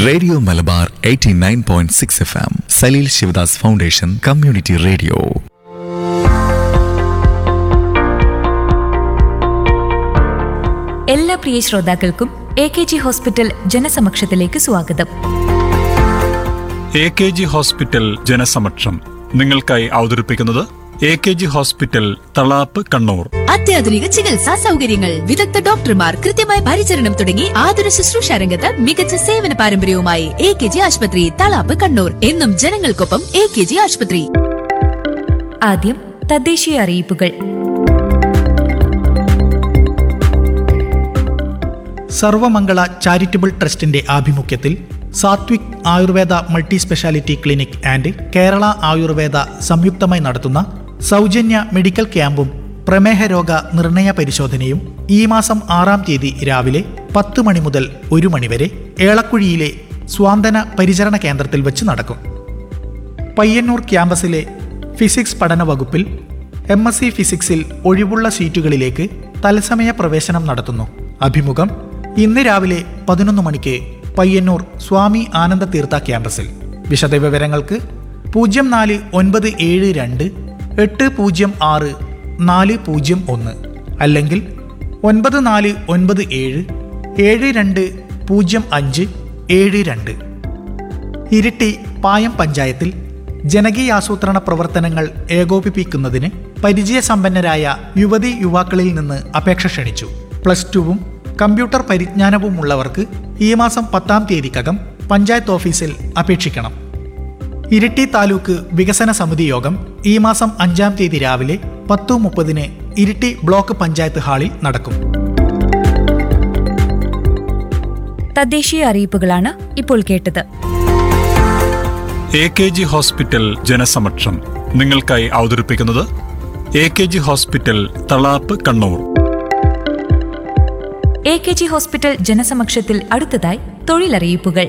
radio Malabar 89.6 point six F M Saleel Sivadas foundation community radio എല്ലാ പ്രിയ ശ്രോതാക്കൾക്കും എ കെ ജി ഹോസ്പിറ്റൽ ജനസമക്ഷത്തിലേക്ക് സ്വാഗതം എ കെ ജി ഹോസ്പിറ്റൽ ജനസമക്ഷം നിങ്ങൾക്കായി അവതരിപ്പിക്കുന്നത് A K G hospital Thalap Kannur അത്യാധുനിക ചികിത്സാ സൗകര്യങ്ങൾ വിദഗ്ധ ഡോക്ടർമാർ കൃത്യമായ പരിചരണം തുടങ്ങി ആതുര ശുശ്രൂഷ രംഗത്ത് മികച്ച സേവന പാരമ്പര്യവുമായി എ കെ ജി ആശുപത്രി തളാപ്പ് കണ്ണൂർ എന്നും ജനങ്ങൾക്കൊപ്പം എ കെ ജി ആശുപത്രി ആദ്യം തദ്ദേശീയ അറിയിപ്പുകൾ സർവമംഗള ചാരിറ്റബിൾ ട്രസ്റ്റിന്റെ ആഭിമുഖ്യത്തിൽ Sathwik Ayurveda multi speciality clinic and Kerala Ayurveda സംയുക്തമായി നടത്തുന്ന സൗജന്യ മെഡിക്കൽ ക്യാമ്പും പ്രമേഹ രോഗ നിർണയ പരിശോധനയും ഈ മാസം ആറാം തീയതി രാവിലെ പത്ത് മണി മുതൽ ഒരു മണിവരെ ഏളക്കുഴിയിലെ സ്വാന്തന പരിചരണ കേന്ദ്രത്തിൽ വെച്ച് നടക്കും പയ്യന്നൂർ ക്യാമ്പസിലെ ഫിസിക്സ് പഠന വകുപ്പിൽ എം എസ് സി ഫിസിക്സിൽ ഒഴിവുള്ള സീറ്റുകളിലേക്ക് തത്സമയ പ്രവേശനം നടത്തുന്നു അഭിമുഖം ഇന്ന് രാവിലെ പതിനൊന്ന് മണിക്ക് പയ്യന്നൂർ സ്വാമി ആനന്ദ തീർത്ഥ ക്യാമ്പസിൽ വിശദവിവരങ്ങൾക്ക് പൂജ്യം നാല് ഒൻപത് ഏഴ് രണ്ട് എട്ട് പൂജ്യം ആറ് നാല് പൂജ്യം ഒന്ന് അല്ലെങ്കിൽ ഒൻപത് നാല് ഒൻപത് ഏഴ് ഏഴ് രണ്ട് പൂജ്യം അഞ്ച് ഏഴ് രണ്ട് ഇരിട്ടി പായം പഞ്ചായത്തിൽ ജനകീയാസൂത്രണ പ്രവർത്തനങ്ങൾ ഏകോപിപ്പിക്കുന്നതിന് പരിചയസമ്പന്നരായ യുവതി യുവാക്കളിൽ നിന്ന് അപേക്ഷ ക്ഷണിച്ചു പ്ലസ് ടുവും കമ്പ്യൂട്ടർ പരിജ്ഞാനവുമുള്ളവർക്ക് ഈ മാസം പത്താം തീയതിക്കകം പഞ്ചായത്ത് ഓഫീസിൽ അപേക്ഷിക്കണം ഇരിട്ടി താലൂക്ക് വികസന സമിതി യോഗം ഈ മാസം അഞ്ചാം തീയതി രാവിലെ പത്തു മുപ്പതിന് ഇരിട്ടി ബ്ലോക്ക് പഞ്ചായത്ത് ഹാളിൽ നടക്കും തദ്ദേശീയ അറിയിപ്പുകളാണ് ഇപ്പോൾ കേട്ടത് എ കെ ജി ഹോസ്പിറ്റൽ ജനസമക്ഷം നിങ്ങൾക്കായി അവതരിപ്പിക്കുന്നത് A K G hospital Thalap Kannur A K G hospital ജനസമക്ഷത്തിൽ അടുത്തതായി തൊഴിലറിയിപ്പുകൾ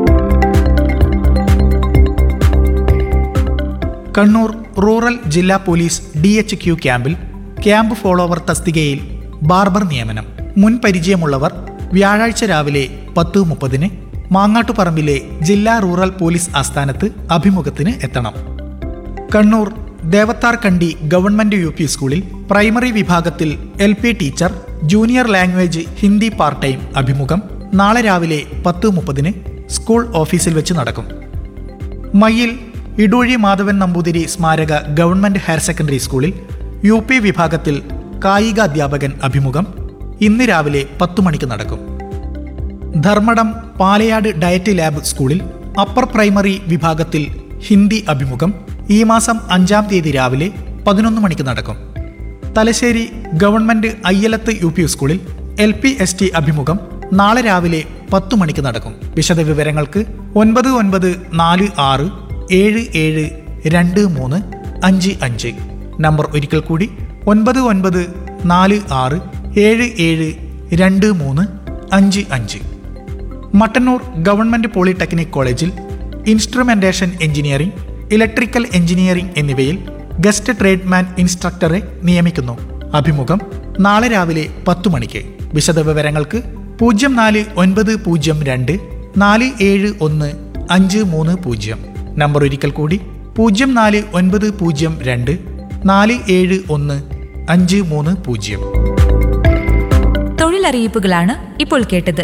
കണ്ണൂർ റൂറൽ ജില്ലാ പോലീസ് ഡി എച്ച് ക്യു ക്യാമ്പിൽ ക്യാമ്പ് ഫോളോവർ തസ്തികയിൽ ബാർബർ നിയമനം മുൻ പരിചയമുള്ളവർ വ്യാഴാഴ്ച രാവിലെ പത്ത് മുപ്പതിന് മാങ്ങാട്ടുപറമ്പിലെ ജില്ലാ റൂറൽ പോലീസ് ആസ്ഥാനത്ത് അഭിമുഖത്തിന് എത്തണം Kannur Devathar Kandi government U P സ്കൂളിൽ പ്രൈമറി വിഭാഗത്തിൽ L P teacher junior language Hindi part time അഭിമുഖം നാളെ രാവിലെ പത്ത് മുപ്പതിന് സ്കൂൾ ഓഫീസിൽ വെച്ച് നടക്കും മയ്യിൽ ഇടൂഴി മാധവൻ നമ്പൂതിരി സ്മാരക ഗവൺമെന്റ് ഹയർ സെക്കൻഡറി സ്കൂളിൽ യു പി വിഭാഗത്തിൽ കായിക അധ്യാപകൻ അഭിമുഖം ഇന്ന് രാവിലെ പത്തു മണിക്ക് നടക്കും ധർമ്മടം പാലയാട് ഡയറ്റ് ലാബ് സ്കൂളിൽ അപ്പർ പ്രൈമറി വിഭാഗത്തിൽ ഹിന്ദി അഭിമുഖം ഈ മാസം അഞ്ചാം തീയതി രാവിലെ പതിനൊന്ന് മണിക്ക് നടക്കും Thalassery government Ayyalath U P സ്കൂളിൽ എൽ പി എസ് ടി അഭിമുഖം നാളെ രാവിലെ പത്തു മണിക്ക് നടക്കും വിശദവിവരങ്ങൾക്ക് ഒൻപത് ഒൻപത് നാല് ആറ് ഏഴ് ഏഴ് രണ്ട് മൂന്ന് അഞ്ച് അഞ്ച് നമ്പർ ഒരിക്കൽ കൂടി ഒൻപത് ഒൻപത് നാല് ആറ് ഏഴ് ഏഴ് രണ്ട് മൂന്ന് അഞ്ച് അഞ്ച് മട്ടന്നൂർ ഗവൺമെന്റ് പോളിടെക്നിക് കോളേജിൽ ഇൻസ്ട്രുമെന്റേഷൻ എഞ്ചിനീയറിംഗ് ഇലക്ട്രിക്കൽ എഞ്ചിനീയറിംഗ് എന്നിവയിൽ ഗസ്റ്റ് ട്രേഡ്മാൻ ഇൻസ്ട്രക്ടറെ നിയമിക്കുന്നു അഭിമുഖം നാളെ രാവിലെ പത്തു മണിക്ക് വിശദവിവരങ്ങൾക്ക് പൂജ്യം നാല് ഒൻപത് പൂജ്യം രണ്ട് നാല് ഏഴ് ഒന്ന് അഞ്ച് മൂന്ന് പൂജ്യം നമ്പർ ഒരിക്കൽ കൂടി പൂജ്യം നാല് ഒൻപത് പൂജ്യം രണ്ട് നാല് ഏഴ് ഒന്ന് അഞ്ച് മൂന്ന് പൂജ്യം തൊഴിലറിയിപ്പുകളാണ് ഇപ്പോൾ കേട്ടത്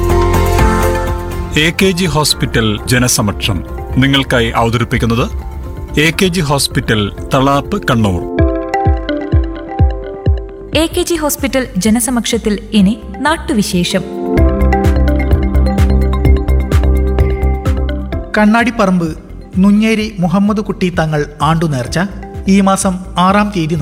എ കെ ജി ഹോസ്പിറ്റൽ ജനസമക്ഷം നിങ്ങൾക്കായി അവതരിപ്പിക്കുന്നത് A K G hospital Thalap Kannur A K G hospital ജനസമക്ഷത്തിൽ ഇനി നാട്ടുവിശേഷം കണ്ണാടിപ്പറമ്പ് നുഞ്ഞേരി മുഹമ്മദ് കുട്ടി തങ്ങൾ ആണ്ടുനേർച്ച ഈ മാസം ആറാം തീയതി